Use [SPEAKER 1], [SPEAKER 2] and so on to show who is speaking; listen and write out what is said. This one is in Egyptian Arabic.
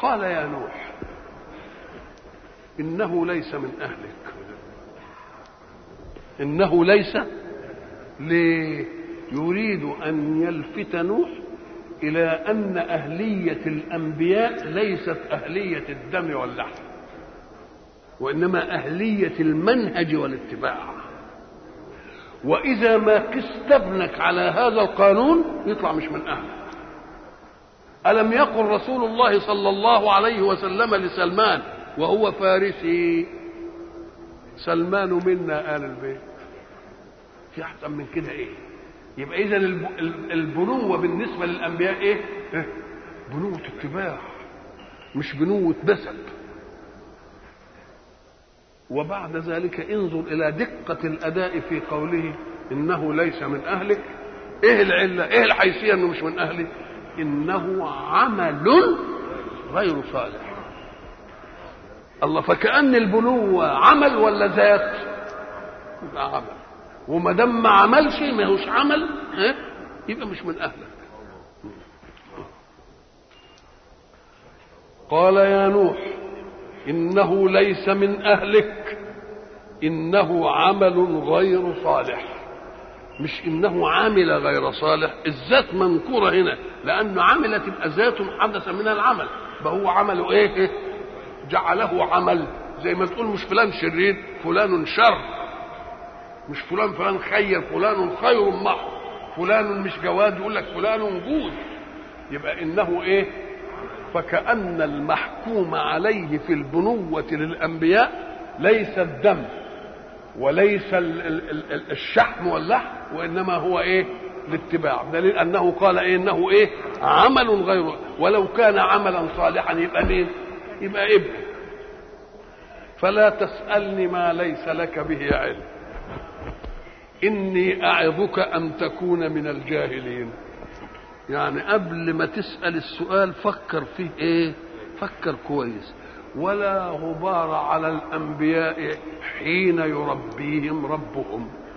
[SPEAKER 1] قال يا نوح إنه ليس من أهلك إنه ليس ليه يريد أن يلفت نوح إلى أن أهلية الأنبياء ليست أهلية الدم واللحم وإنما أهلية المنهج والاتباع وإذا ما قست ابنك على هذا القانون يطلع مش من أهلك ألم يقل رسول الله صلى الله عليه وسلم لسلمان وهو فارسي سلمان منا آل البيت في أحسن من كده إيه يبقى إذا البنوة بالنسبة للأنبياء إيه؟ إيه؟ بنوة اتباع مش بنوة نسب وبعد ذلك انظر إلى دقة الأداء في قوله إنه ليس من أهلك إيه العلة؟ إيه الحيثية إنه مش من أهلك؟ إنه عمل غير صالح الله فكأن البنوة عمل ولا ذات؟ يبقى عمل وما دام ما عملش ما هوش عمل ها يبقى مش من اهلك قال يا نوح انه ليس من اهلك انه عمل غير صالح مش انه عامل غير صالح الذات منكوره هنا لانه عمل تبقى ذات حدث من العمل فهو عمله ايه جعله عمل زي ما تقول مش فلان شرير فلان شر مش فلان فلان خير فلان خير محض فلان مش جواد يقول لك فلان جود يبقى انه ايه فكأن المحكوم عليه في البنوة للأنبياء ليس الدم وليس الشحم واللحم وإنما هو إيه الاتباع دليل أنه قال إيه إنه إيه عمل غير ولو كان عملا صالحا يبقى مين يبقى ابن فلا تسألني ما ليس لك به علم إني أعظك أن تكون من الجاهلين يعني قبل ما تسأل السؤال فكر فيه إيه فكر كويس ولا غبار على الأنبياء حين يربيهم ربهم